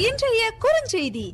இன்றைய குறுஞ்செய்தி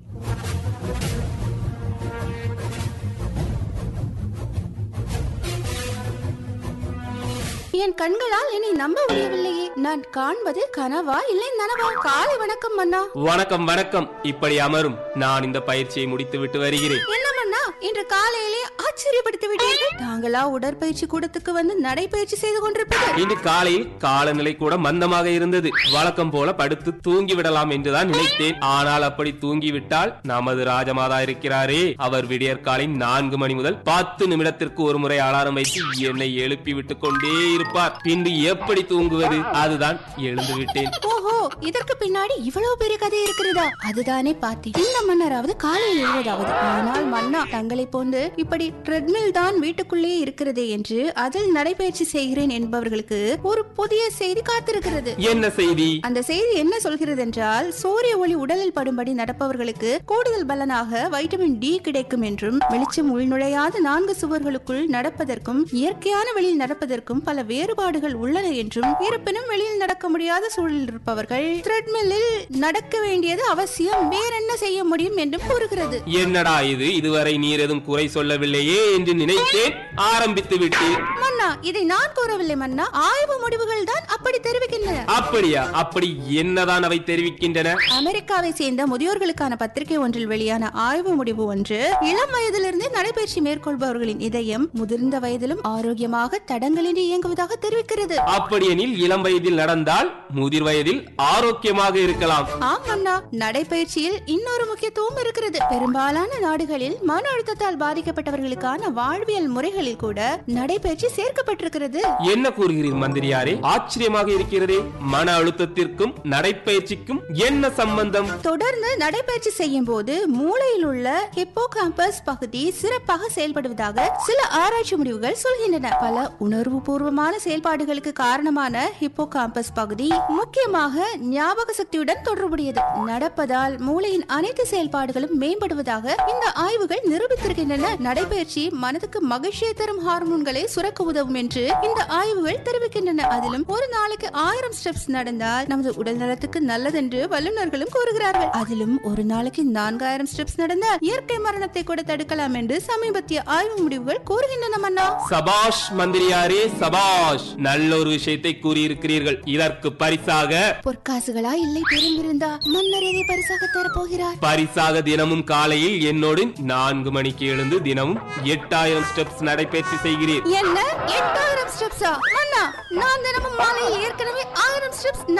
என் கண்களால் என்னை நம்ப முடியவில்லையே நான் காண்பது கனவா இல்லை நனவா காலை வணக்கம் மன்னா வணக்கம் வணக்கம் இப்படி அமரும் நான் இந்த பயிற்சியை முடித்து விட்டு வருகிறேன் என்ன மன்னா இன்று காலையிலே ஆச்சரியப்படுத்தி விட்டீர்கள் தாங்களா உடற்பயிற்சி கூடத்துக்கு வந்து நடைபயிற்சி செய்து கொண்டிருப்பது இன்று காலையில் காலநிலை கூட மந்தமாக இருந்தது வழக்கம் போல படுத்து தூங்கி விடலாம் என்றுதான் நினைத்தேன் ஆனால் அப்படி தூங்கிவிட்டால் நமது ராஜமாதா இருக்கிறாரே அவர் விடியற்காலை நான்கு மணி முதல் பத்து நிமிடத்திற்கு ஒரு முறை அலாரம் வைத்து என்னை எழுப்பி விட்டுக் கொண்டே இருப்பார் பின்பு எப்படி தூங்குவது அதுதான் எழுந்து விட்டேன் ஓஹோ இதற்கு பின்னாடி இவ்வளவு பெரிய கதை இருக்கிறதா அதுதானே பார்த்தேன் இந்த மன்னராவது காலையில் எழுவதாவது ஆனால் மன்னா தங்களை போன்று இப்படி ட்ரெட்மில் தான் வீட்டுக்குள்ளே இருக்கிறதே என்று அதில் நடைபயிற்சி செய்கிறேன் என்பவர்களுக்கு ஒரு புதிய செய்தி காத்திருக்கிறது என்ன செய்தி அந்த செய்தி என்ன சொல்கிறது என்றால் சூரிய ஒளி உடலில் படும்படி நடப்பவர்களுக்கு கூடுதல் பலனாக வைட்டமின் டி கிடைக்கும் என்றும் வெளிச்சம் உள்நுழையாத நான்கு சுவர்களுக்குள் நடப்பதற்கும் இயற்கையான வெளியில் நடப்பதற்கும் பல வேறுபாடுகள் உள்ளன என்றும் இருப்பினும் வெளியில் நடக்க முடியாத சூழலில் இருப்பவர்கள் த்ரெட்மில்லில் நடக்க வேண்டியது அவசியம் வேறென்ன செய்ய முடியும் என்றும் கூறுகிறது என்னடா இது இதுவரை நீர் எதுவும் குறை சொல்லவில்லையே என்று நினைத்தேன் ஆரம்பித்து விட்டேன் மன்னா இதை நான் கூறவில்லை மன்னா ஆய்வு முடிவுகள் தான் அப்படி தெரிவிக்கின்றன அப்படியா அப்படி என்னதான் அவை தெரிவிக்கின்றன அமெரிக்காவை சேர்ந்த முதியோர்களுக்கான பத்திரிகை ஒன்றில் வெளியான ஆய்வு முடிவு ஒன்று இளம் வயதிலிருந்தே நடைபயிற்சி மேற்கொள்பவர்களின் இதயம் முதிர்ந்த வயதிலும் ஆரோக்கியமாக தடங்களின்றி இயங்குவதாக தெரிவிக்கிறது அப்படியெனில் இளம் வயதில் நடந்தால் முதிர் வயதில் ஆரோக்கியமாக இருக்கலாம் ஆம் அண்ணா நடைபயிற்சியில் இன்னொரு முக்கியத்துவம் இருக்கிறது பெரும்பாலான நாடுகளில் மன அழுத்தத்தால் பாதிக்கப்பட்டவர்களுக்கான வாழ்வியல் முறைகளில் கூட நடைபயிற்சி சேர்க்கப்பட்டிருக்கிறது என்ன கூறுகிறீர் மந்திரியாரே ஆச்சரியமாக இருக்கிறதே மன அழுத்தத்திற்கும் நடைப்பயிற்சிக்கும் என்ன சம்பந்தம் தொடர்ந்து நடைபயிற்சி செய்யும் போது மூளையில் உள்ள ஹிப்போ பகுதி சிறப்பாக செயல்படுவதாக சில ஆராய்ச்சி முடிவுகள் சொல்கின்றன பல உணர்வு பூர்வமான செயல்பாடுகளுக்கு காரணமான ஹிப்போ பகுதி முக்கியமாக ஞாபக சக்தியுடன் தொடர்புடையது நடப்பதால் மூளையின் அனைத்து செயல்பாடுகளும் மேம்படுவதாக இந்த ஆய்வுகள் நிரூபித்திருக்கின்றன நடைபயிற்சி மனதுக்கு மகிழ்ச்சியை தரும் ஹார்மோன்களை சுரக்க உதவும் என்று இந்த ஆய்வுகள் தெரிவிக்கின்றன அதிலும் ஒரு நாளைக்கு ஆயிரம் ஸ்டெப்ஸ் நடந்தால் நமது உடல் நலத்துக்கு நல்லதென்று வல்லுநர்களும் கூறுகிறார்கள் அதிலும் ஒரு நாளைக்கு நான்காயிரம் ஸ்டெப்ஸ் நடந்தால் இயற்கை மரணத்தை கூட தடுக்கலாம் என்று சமீபத்திய ஆய்வு முடிவுகள் கூறுகின்றன மன்னா சபாஷ் மந்திரியாரே சபாஷ் நல்ல ஒரு விஷயத்தை கூறியிருக்கிறீர்கள் இதற்கு பரிசாக பொற்காசுகளா இல்லை பெருந்திருந்தா மன்னர் எதை பரிசாக தரப்போகிறார் பரிசாக தினமும் காலையில் என்னோடு நான்கு மணிக்கு எழுந்து தினமும் எட்டாயிரம் ஸ்டெப்ஸ் நடைபயிற்சி செய்கிறீர் என்ன எட்டாயிரம் ஸ்டெப்ஸா மன்னா நான் தினமும் மாலையில் ஏற்கனவே ஆயிரம் ஸ்டெப்ஸ்